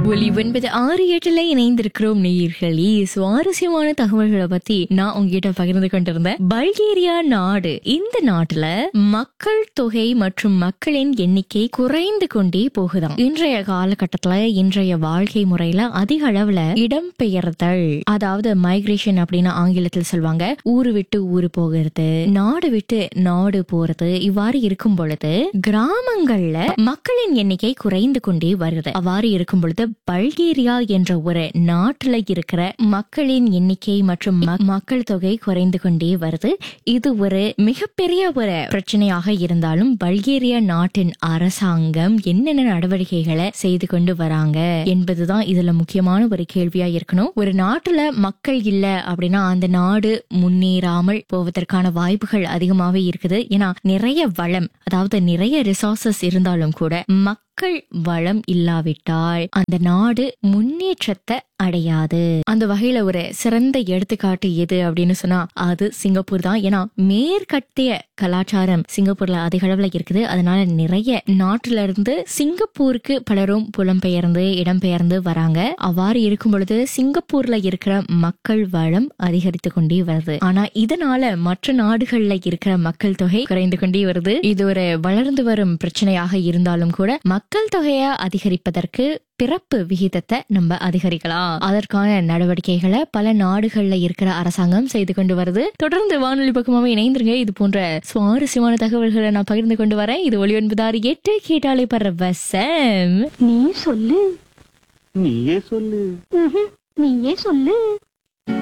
ஒலி ஒன்பது ஆறு எட்டுல இணைந்திருக்கிறோம் நேயர்களே சுவாரஸ்யமான தகவல்களை பத்தி நான் உங்ககிட்ட பகிர்ந்து கொண்டிருந்தேன் பல்கேரியா நாடு இந்த நாட்டுல மக்கள் தொகை மற்றும் மக்களின் எண்ணிக்கை குறைந்து கொண்டே போகுதாம் இன்றைய காலகட்டத்துல இன்றைய வாழ்க்கை முறையில அதிக அளவுல இடம்பெயர்தல் அதாவது மைக்ரேஷன் அப்படின்னு ஆங்கிலத்தில் சொல்லுவாங்க ஊரு விட்டு ஊரு போகிறது நாடு விட்டு நாடு போறது இவ்வாறு இருக்கும் பொழுது கிராமங்கள்ல மக்களின் எண்ணிக்கை குறைந்து கொண்டே வருது அவ்வாறு இருக்கும் பொழுது பல்கேரியா என்ற ஒரு நாட்டுல இருக்கிற மக்களின் எண்ணிக்கை மற்றும் ம- மக்கள் தொகை குறைந்து கொண்டே வருது இது ஒரு மிகப்பெரிய ஒரு பிரச்சனையாக இருந்தாலும் பல்கேரியா நாட்டின் அரசாங்கம் என்னென்ன நடவடிக்கைகளை செய்து கொண்டு வராங்க என்பதுதான் இதுல முக்கியமான ஒரு கேள்வியா இருக்கணும் ஒரு நாட்டுல மக்கள் இல்ல அப்படின்னா அந்த நாடு முன்னேறாமல் போவதற்கான வாய்ப்புகள் அதிகமாவே இருக்குது ஏன்னா நிறைய வளம் அதாவது நிறைய ரிசோர்சஸ் இருந்தாலும் கூட மக்கள் வளம் இல்லாவிட்டால் அந்த நாடு முன்னேற்றத்தை அடையாது அந்த வகையில ஒரு சிறந்த எடுத்துக்காட்டு எது அப்படின்னு சொன்னா அது சிங்கப்பூர் தான் ஏன்னா மேற்கத்திய கலாச்சாரம் சிங்கப்பூர்ல அதிக அளவுல இருக்குது அதனால நிறைய நாட்டுல இருந்து சிங்கப்பூருக்கு பலரும் புலம்பெயர்ந்து இடம்பெயர்ந்து வராங்க அவ்வாறு இருக்கும் பொழுது சிங்கப்பூர்ல இருக்கிற மக்கள் வளம் அதிகரித்து கொண்டே வருது ஆனா இதனால மற்ற நாடுகள்ல இருக்கிற மக்கள் தொகை குறைந்து கொண்டே வருது இது ஒரு வளர்ந்து வரும் பிரச்சனையாக இருந்தாலும் கூட மக்கள் தொகையை அதிகரிப்பதற்கு பிறப்பு விகிதத்தை நம்ம அதிகரிக்கலாம் அதற்கான நடவடிக்கைகளை பல நாடுகள்ல இருக்கிற அரசாங்கம் செய்து கொண்டு வருது தொடர்ந்து வானொலி பக்கமாவே இணைந்திருங்க இது போன்ற சுவாரஸ்யமான தகவல்களை நான் பகிர்ந்து கொண்டு வரேன் இது ஒளி ஒன்பதாறு எட்டு கேட்டாலே பரவசம் நீ சொல்லு நீயே சொல்லு ம்ஹும். நீயே சொல்லு